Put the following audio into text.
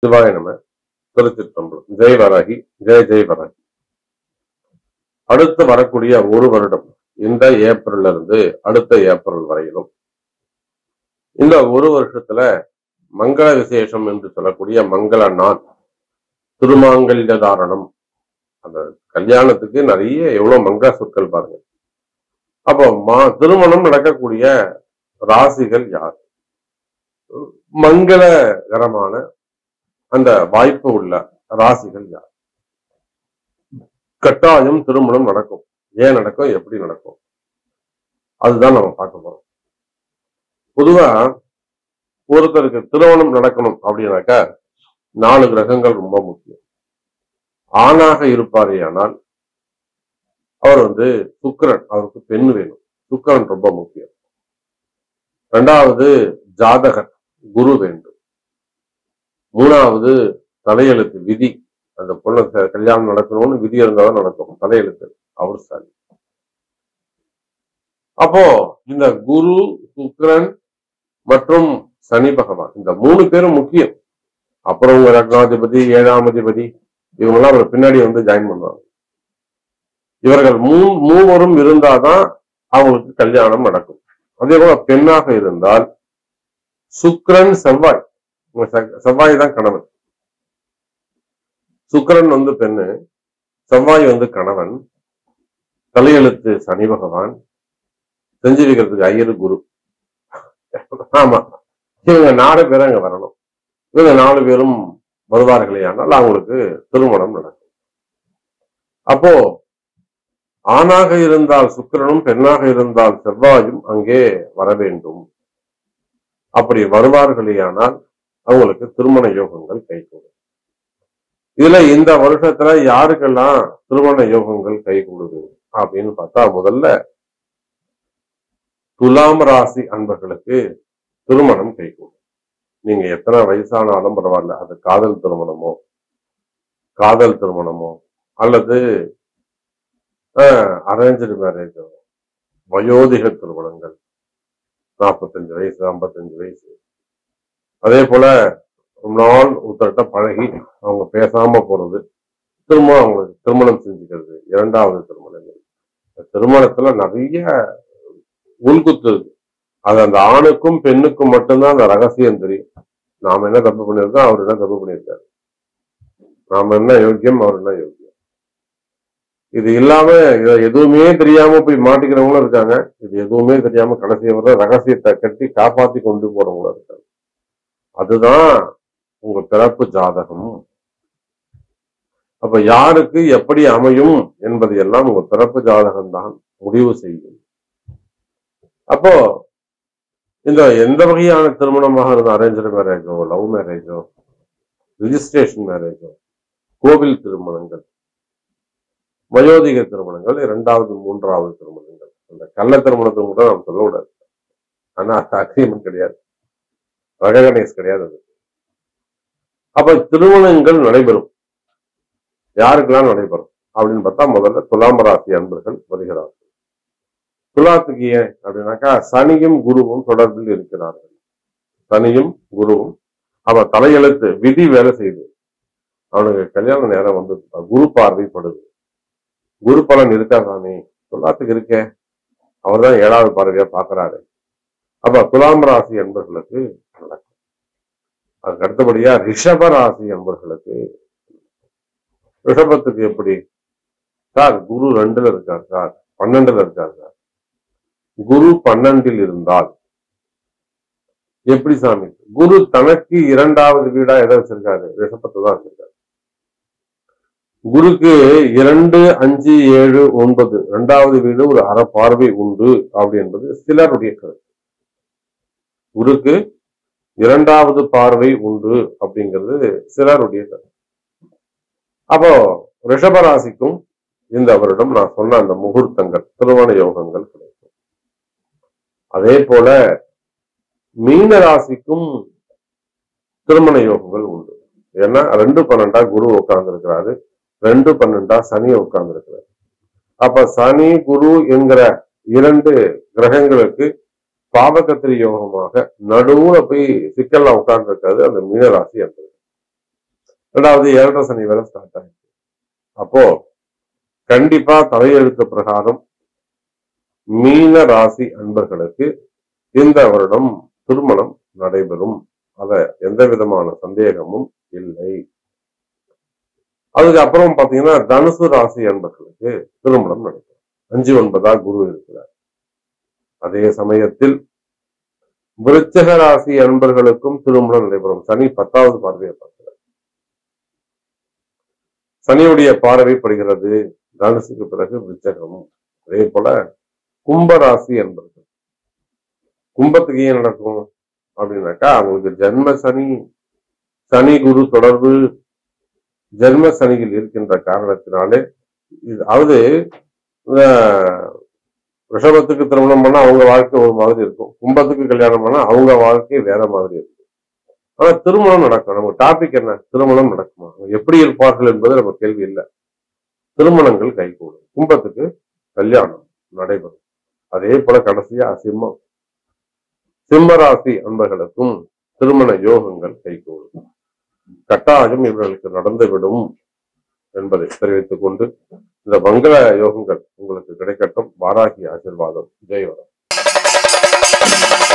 சிவாய நம திருச்சிற்றம்பலம் ஜெய் வராகி ஜெய் ஜெய் வராகி அடுத்து வரக்கூடிய ஒரு வருடம் இந்த ஏப்ரல்ல இருந்து அடுத்த ஏப்ரல் வரையிலும் இந்த ஒரு வருஷத்துல மங்கள விசேஷம் என்று சொல்லக்கூடிய மங்கள நாள் திருமாங்கல்ய தாரணம் அந்த கல்யாணத்துக்கு நிறைய எவ்வளவு மங்கள சொற்கள் பாருங்க அப்போ மா திருமணம் நடக்கக்கூடிய ராசிகள் யார் மங்களகரமான அந்த வாய்ப்பு உள்ள ராசிகள் யார் கட்டாயம் திருமணம் நடக்கும் ஏன் நடக்கும் எப்படி நடக்கும் அதுதான் நம்ம பார்க்க போறோம் பொதுவா ஒருத்தருக்கு திருமணம் நடக்கணும் அப்படின்னாக்கா நாலு கிரகங்கள் ரொம்ப முக்கியம் ஆணாக இருப்பாரே ஆனால் அவர் வந்து சுக்கிரன் அவருக்கு பெண் வேணும் சுக்கிரன் ரொம்ப முக்கியம் ரெண்டாவது ஜாதகர் குரு வேண்டும் மூணாவது தலையெழுத்து விதி அந்த பொண்ணு க- கல்யாணம் நடக்கணும்னு விதி இருந்தாதான் நடக்கும் தலையெழுத்து அவர் சாலி அப்போ இந்த குரு சுக்கிரன் மற்றும் சனி பகவான் இந்த மூணு பேரும் முக்கியம் அப்புறம் உங்க லக்னாதிபதி ஏழாம் அதிபதி இவங்கெல்லாம் அவர் பின்னாடி வந்து ஜாயின் பண்ணுவாங்க இவர்கள் மூ மூவரும் இருந்தாதான் அவங்களுக்கு கல்யாணம் நடக்கும் அதே போல பெண்ணாக இருந்தால் சுக்கிரன் செவ்வாய் உங்க செ- செவ்வாய் தான் கணவன் சுக்கிரன் வந்து பெண்ணு செவ்வாய் வந்து கணவன் தலையெழுத்து சனி பகவான் செஞ்சு வைக்கிறதுக்கு ஐயரு குரு ஆமா இவங்க நாலு பேரும் அங்க வரணும் இவங்க நாலு பேரும் வருவார்களே ஆனால் அவங்களுக்கு திருமணம் நடக்கும் அப்போ ஆணாக இருந்தால் சுக்கிரனும் பெண்ணாக இருந்தால் செவ்வாயும் அங்கே வர வேண்டும் அப்படி வருவார்களேயானால் அவங்களுக்கு திருமண யோகங்கள் கைகூடும் இதுல இந்த வருஷத்துல யாருக்கெல்லாம் திருமண யோகங்கள் கைகூடுது அப்படின்னு பார்த்தா முதல்ல துலாம் ராசி அன்பர்களுக்கு திருமணம் கைகூடும் நீங்க எத்தனை வயசானாலும் பரவாயில்ல அது காதல் திருமணமோ காதல் திருமணமோ அல்லது அரேஞ்சு மேரேஜோ வயோதிக திருமணங்கள் நாற்பத்தஞ்சு வயசு ஐம்பத்தஞ்சு வயசு அதே போல ரொம்ப நாள் ஒருத்தர்கிட்ட பழகி அவங்க பேசாம போறது திரும்ப அவங்களுக்கு திருமணம் செஞ்சுக்கிறது இரண்டாவது திருமணங்கள் இந்த திருமணத்துல நிறைய உள்குத்து இருக்கு அது அந்த ஆணுக்கும் பெண்ணுக்கும் மட்டும்தான் அந்த ரகசியம் தெரியும் நாம என்ன தப்பு பண்ணியிருக்கோம் அவர் என்ன தப்பு பண்ணியிருக்காரு நாம என்ன யோக்கியம் அவர் என்ன யோக்கியம் இது இல்லாம இத எதுவுமே தெரியாம போய் மாட்டிக்கிறவங்களும் இருக்காங்க இது எதுவுமே தெரியாம கடைசி வரை ரகசியத்தை கட்டி காப்பாத்தி கொண்டு போறவங்களும் இருக்காங்க அதுதான் உங்க பிறப்பு ஜாதகம் அப்ப யாருக்கு எப்படி அமையும் என்பதை எல்லாம் உங்க பிறப்பு ஜாதகம் தான் முடிவு செய்யும் அப்போ இந்த எந்த வகையான திருமணமாக இருந்த அரேஞ்ச் மேரேஜோ லவ் மேரேஜோ ரிஜிஸ்ட்ரேஷன் மேரேஜோ கோவில் திருமணங்கள் வயோதிக திருமணங்கள் இரண்டாவது மூன்றாவது திருமணங்கள் அந்த கள்ள திருமணத்தை கூட நாம் சொல்ல கூடாது ஆனா அது அக்ரிமெண்ட் கிடையாது ரெகனைஸ் கிடையாது அது அப்ப திருமணங்கள் நடைபெறும் யாருக்கெல்லாம் நடைபெறும் அப்படின்னு பார்த்தா முதல்ல துலாம் ராசி அன்பர்கள் வருகிறார்கள் துலாத்துக்கு ஏன் அப்படின்னாக்கா சனியும் குருவும் தொடர்பில் இருக்கிறார்கள் சனியும் குருவும் அவன் தலையெழுத்து விதி வேலை செய்யுது அவனுக்கு கல்யாண நேரம் வந்து குரு பார்வைப்படுது குரு பலன் இருக்கா சாமி துலாத்துக்கு இருக்கே அவர்தான் ஏழாவது பார்வையா பாக்குறாரு அப்ப துலாம் ராசி என்பர்களுக்கு நடக்கும் அதுக்கு அடுத்தபடியா ரிஷப ராசி என்பர்களுக்கு ரிஷபத்துக்கு எப்படி சார் குரு ரெண்டுல இருக்கார் சார் பன்னெண்டுல இருக்கார் சார் குரு பன்னெண்டில் இருந்தால் எப்படி சாமி குரு தனக்கு இரண்டாவது வீடா எதை வச்சிருக்காரு ரிஷபத்தை தான் வச்சிருக்காரு குருக்கு இரண்டு அஞ்சு ஏழு ஒன்பது இரண்டாவது வீடு ஒரு அற பார்வை உண்டு அப்படி என்பது சிலருடைய கருத்து குருக்கு இரண்டாவது பார்வை உண்டு அப்படிங்கிறது சிலருடைய கருத்து அப்போ ரிஷபராசிக்கும் இந்த வருடம் நான் சொன்ன அந்த முகூர்த்தங்கள் திருமண யோகங்கள் கிடைக்கும் அதே போல மீன ராசிக்கும் திருமண யோகங்கள் உண்டு ஏன்னா ரெண்டு பன்னெண்டா குரு உட்கார்ந்து இருக்கிறாரு ரெண்டு பன்னெண்டா சனி உட்கார்ந்து இருக்கிறாரு அப்ப சனி குரு என்கிற இரண்டு கிரகங்களுக்கு பாவகத்திரி யோகமாக நடுவுல போய் சிக்கல்ல உட்கார்ந்து இருக்காது அந்த மீனராசி என்பது ரெண்டாவது ஏழரை சனி வேற ஸ்டார்ட் ஆயிடுச்சு அப்போ கண்டிப்பா தலையெழுத்து பிரகாரம் மீன ராசி அன்பர்களுக்கு இந்த வருடம் திருமணம் நடைபெறும் அத எந்த விதமான சந்தேகமும் இல்லை அதுக்கப்புறம் பாத்தீங்கன்னா தனுசு ராசி அன்பர்களுக்கு திருமணம் நடைபெறும் அஞ்சு ஒன்பதா குரு இருக்கிறார் அதே சமயத்தில் விருச்சக ராசி அன்பர்களுக்கும் திருமணம் நடைபெறும் சனி பத்தாவது பார்வையை பார்க்கிறார் சனியுடைய பார்வை படுகிறது தனுசுக்கு பிறகு விருச்சகம் அதே போல கும்ப ராசி அன்பர்கள் கும்பத்துக்கு ஏன் நடக்கும் அப்படின்னாக்கா அவங்களுக்கு ஜென்ம சனி சனி குரு தொடர்பு ஜென்ம சனியில் இருக்கின்ற காரணத்தினாலே இது அதாவது அஹ், ரிஷபத்துக்கு திருமணம் பண்ணா அவங்க வாழ்க்கை ஒரு மாதிரி இருக்கும் கும்பத்துக்கு கல்யாணம் பண்ணா அவங்க வாழ்க்கை வேற மாதிரி இருக்கும் ஆனா திருமணம் நடக்கும் நம்ம டாபிக் என்ன திருமணம் நடக்குமா அவங்க எப்படி இருப்பார்கள் என்பது நம்ம கேள்வி இல்லை திருமணங்கள் கைகூடும் கும்பத்துக்கு கல்யாணம் நடைபெறும் அதே போல கடைசியா சிம்மம் சிம்ம ராசி அன்பர்களுக்கும் திருமண யோகங்கள் கைகூடும் கட்டாயம் இவர்களுக்கு நடந்துவிடும் என்பதை தெரிவித்துக் கொண்டு இந்த மங்கள யோகங்கள் உங்களுக்கு கிடைக்கட்டும் வாராகி ஆசீர்வாதம் ஜெயவரம்